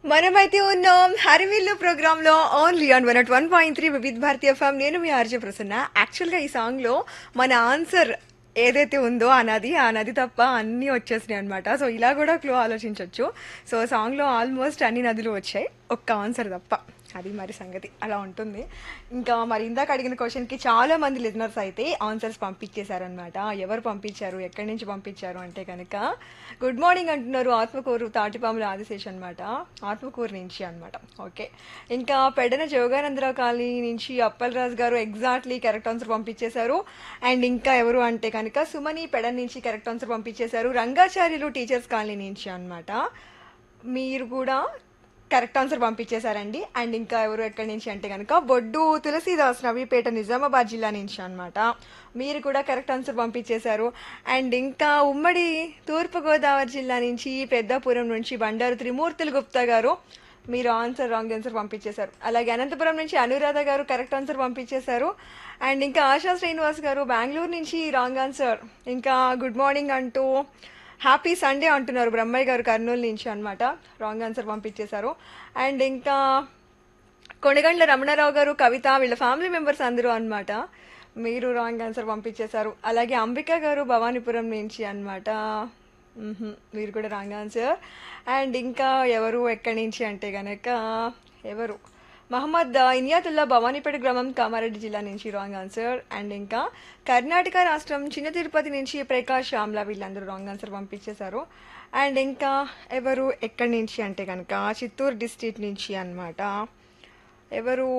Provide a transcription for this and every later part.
మనమైతే ఉన్నాం హరివిల్లు ప్రోగ్రామ్ లో only on one one point three Vividh Bharati form నేను మీ ఆర్జే ప్రసన్న యాక్చువల్ గా ఈ సాంగ్ లో మన ఆన్సర్ ఏదైతే ఉందో ఆ నది ఆ నది తప్ప అన్నీ వచ్చేసినాయి అనమాట సో ఇలా కూడా క్లూ ఆలోచించవచ్చు సో సాంగ్ లో ఆల్మోస్ట్ అన్ని నదులు వచ్చాయి ఒక్క ఆన్సర్ తప్ప అది మరి సంగతి అలా ఉంటుంది ఇంకా మరి ఇందాక అడిగిన క్వశ్చన్కి చాలా మంది లిజనర్స్ అయితే ఆన్సర్స్ పంపించేశారనమాట ఎవరు పంపించారు ఎక్కడి నుంచి పంపించారు అంటే కనుక గుడ్ మార్నింగ్ అంటున్నారు ఆత్మకూరు తాటిపాముల ఆదిశేష్ అనమాట ఆత్మకూరు నుంచి అనమాట ఓకే ఇంకా పెడన జోగానందరావు కాలనీ నుంచి Appalaraju garu exactly correct answer పంపించేశారు అండ్ ఇంకా ఎవరు అంటే కనుక సుమని పెడన్ నుంచి కరెక్ట్ ఆన్సర్ పంపించేశారు రంగాచార్యులు టీచర్స్ కాలనీ నుంచి అనమాట మీరు కూడా కరెక్ట్ ఆన్సర్ పంపించేశారండి అండ్ ఇంకా ఎవరు ఎక్కడి నుంచి అంటే కనుక బొడ్డు తులసీదాస్ నవీపేట నిజామాబాద్ జిల్లా నుంచి అనమాట మీరు కూడా కరెక్ట్ ఆన్సర్ పంపించేశారు అండ్ ఇంకా ఉమ్మడి తూర్పుగోదావరి జిల్లా నుంచి పెద్దాపురం నుంచి బండారు త్రిమూర్తులు గుప్తా గారు మీరు ఆన్సర్ రాంగ్ ఆన్సర్ పంపించేశారు అలాగే అనంతపురం నుంచి అనురాధ గారు కరెక్ట్ ఆన్సర్ పంపించేశారు అండ్ ఇంకా ఆశా శ్రీనివాస్ గారు బెంగళూరు నుంచి రాంగ్ ఆన్సర్ ఇంకా గుడ్ మార్నింగ్ అంటూ హ్యాపీ సండే అంటున్నారు బ్రహ్మయ్య గారు కర్నూలు నుంచి అనమాట రాంగ్ ఆన్సర్ పంపించేశారు అండ్ ఇంకా కొణిగండ్ల రమణారావు గారు కవిత వీళ్ళ ఫ్యామిలీ మెంబర్స్ అందరూ అనమాట మీరు రాంగ్ ఆన్సర్ పంపించేశారు అలాగే అంబిక గారు భవానీపురం నుంచి అనమాట మీరు కూడా రాంగ్ ఆన్సర్ అండ్ ఇంకా ఎవరు ఎక్కడి నుంచి అంటే గనక ఎవరు మహమ్మద్ ఇనియాతుల్లా భవానీపేట గ్రామం కామారెడ్డి జిల్లా నుంచి రాంగ్ ఆన్సర్ అండ్ ఇంకా కర్ణాటక రాష్ట్రం చిన్న తిరుపతి నుంచి ప్రకాష్ శ్యామ్లా వీళ్ళందరూ రాంగ్ ఆన్సర్ పంపించేశారు అండ్ ఇంకా ఎవరు ఎక్కడి నుంచి అంటే కనుక చిత్తూరు డిస్ట్రిక్ట్ నుంచి అన్నమాట ఎవరు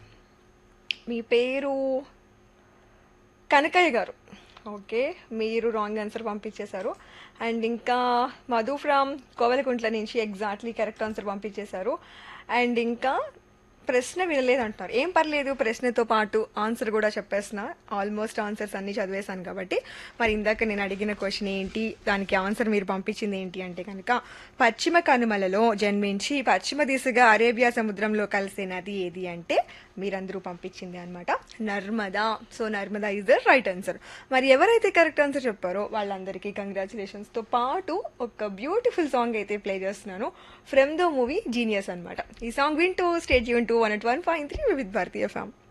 మీ పేరు కనకయ్య గారు ఓకే మీరు రాంగ్ ఆన్సర్ పంపించేశారు అండ్ ఇంకా మధు ఫ్రమ్ కోవలకుంట్ల నుంచి ఎగ్జాక్ట్లీ కరెక్ట్ ఆన్సర్ పంపించేశారు అండ్ ఇంకా ప్రశ్న వినలేదు అంటున్నారు ఏం పర్లేదు ప్రశ్నతో పాటు ఆన్సర్ కూడా చెప్పేసిన ఆల్మోస్ట్ ఆన్సర్స్ అన్ని చదివేశాను కాబట్టి మరి ఇందాక నేను అడిగిన క్వశ్చన్ ఏంటి దానికి ఆన్సర్ మీరు పంపించింది ఏంటి అంటే కనుక పశ్చిమ కనుమలలో జన్మించి పశ్చిమ దిశగా అరేబియా సముద్రంలో కలిసే నది ఏది అంటే మీరందరూ పంపించింది అనమాట Narmada so Narmada is the right answer మరి ఎవరైతే కరెక్ట్ ఆన్సర్ చెప్పారో వాళ్ళందరికీ కంగ్రాచులేషన్స్తో పాటు ఒక బ్యూటిఫుల్ సాంగ్ అయితే ప్లే చేస్తున్నాను ఫ్రమ్ ద మూవీ జీనియస్ అనమాట ఈ సాంగ్ వింటూ స్టేట్ యూన్ to one eight one point three with Bharati ఫ్యామ్